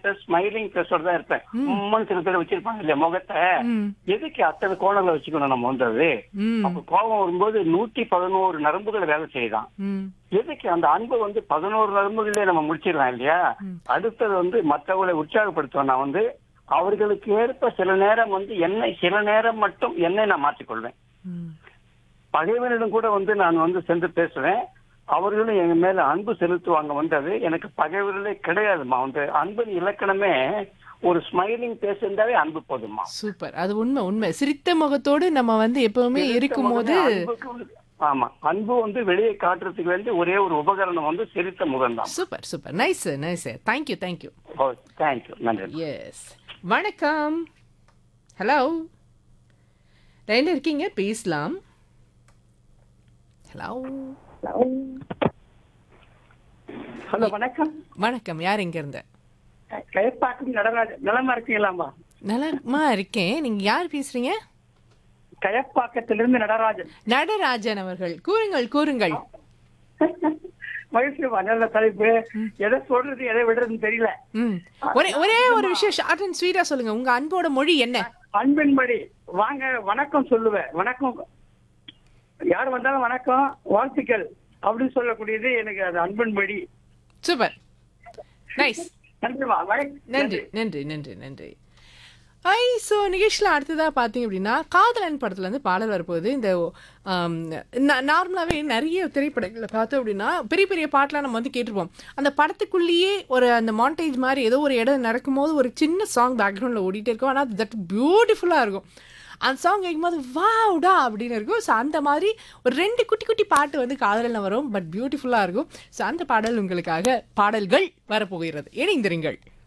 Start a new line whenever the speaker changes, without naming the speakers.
முகத்தை ஸ்மைலிங் ஃபேஸோட தான் இருப்பேன் உம்மன் சில பேர் வச்சிருப்பாங்க இல்லையா முகத்தை
ம்.
எதுக்கு அத்தனை கோணங்களை வச்சுக்கணும் நம்ம வந்து அது
ம்.
அப்ப கோபம் வரும்போது நூத்தி பதினோரு நரம்புகள் வேலை செய்யுதான்
ம்.
எதுக்கு அந்த அன்பு வந்து பதினோரு நரம்புகளே நம்ம முடிச்சிடலாம் இல்லையா அடுத்தது வந்து மற்றவங்களை உற்சாகப்படுத்துவேன் நான் வந்து அவர்களுக்கு ஏற்ப சில நேரம் வந்து என்னை சில நேரம் மட்டும் என்னை நான் மாற்றிக்கொள்வேன்
ம்.
பகைவனிடம் கூட வந்து நான் வந்து சென்று பேசுவேன் அவர்களும் எங்க மேல அன்பு செலுத்துவாங்க வந்தது எனக்கு பகைவர்களே கிடையாதுமா வந்து அன்பின் இலக்கணமே ஒரு ஸ்மைலிங் பேசியிருந்தாவே அன்பு போதுமா
சூப்பர் அது உண்மை உண்மை சிரித்த முகத்தோடு நம்ம வந்து எப்பவுமே இருக்கும்போது
அன்புக்கு வந்து- ஆமா அன்பு வந்து வெளியே காட்டுறதுக்கு வேண்டி ஒரே ஒரு உபகரணம் வந்து சிரித்த முகம்தான்
super super nice nice thank you thank you
oh thank you நன்றி
எஸ் வணக்கம் ஹலோ லைன்ல இருக்கீங்க பேசலாம் ஹலோ
ஹலோ வணக்கம்
வணக்கம் யார் எங்க இருந்த
கயப்பாக்கம் நடராஜன் நலமா இருக்கீங்களாமா
நலமா இருக்கேன் நீங்க யார் பேசுறீங்க
கயப்பாக்கத்திலிருந்து நடராஜன்
நடராஜன் அவர்கள் கூறுங்கள் கூறுங்கள்
மகிழ்ச்சி நல்ல தலைப்பு எதை சொல்றது எதை விடுறதுன்னு தெரியல
ம் ஒரே ஒரே ஒரு விஷயம் ஷார்ட் அண்ட் ஸ்வீட்டா சொல்லுங்க உங்க அன்போட மொழி என்ன
அன்பின்படி வாங்க வணக்கம் சொல்லுவேன் வணக்கம் யார் வந்தாலும் வணக்கம் வாழ்த்துக்கள் அப்படின்னு சொல்லக்கூடியது எனக்கு அது அன்பின்படி
சூப்பர் நைஸ்
நன்றிமா வணக்கம்.
நன்றி நன்றி நன்றி நன்றி ஐ ஸோ நிகழ்ச்சியில் அடுத்ததாக பார்த்தீங்க அப்படின்னா காதலன் படத்துலேருந்து பாடல் வரப்போகுது இந்த நார்மலாகவே நிறைய திரைப்படங்களில் பார்த்தோம் அப்படின்னா பெரிய பெரிய பாட்டெலாம் நம்ம வந்து கேட்டிருப்போம் அந்த படத்துக்குள்ளேயே ஒரு அந்த மாண்டேஜ் மாதிரி ஏதோ ஒரு இடம் நடக்கும்போது ஒரு சின்ன சாங் பேக்ரவுண்டில் ஓடிட்டே இருக்கும் ஆனால் தட் பியூட்டிஃபுல்லாக இருக்கும் அந்த சாங் கேட்கும்போது வாவ்டா அப்படின்னு இருக்கும் ஸோ அந்த மாதிரி ஒரு ரெண்டு குட்டி குட்டி பாட்டு வந்து காதலில் வரும் பட் பியூட்டிஃபுல்லாக இருக்கும் ஸோ அந்த பாடல் உங்களுக்காக பாடல்கள் வரப்போகிறது இணைந்திருங்கள்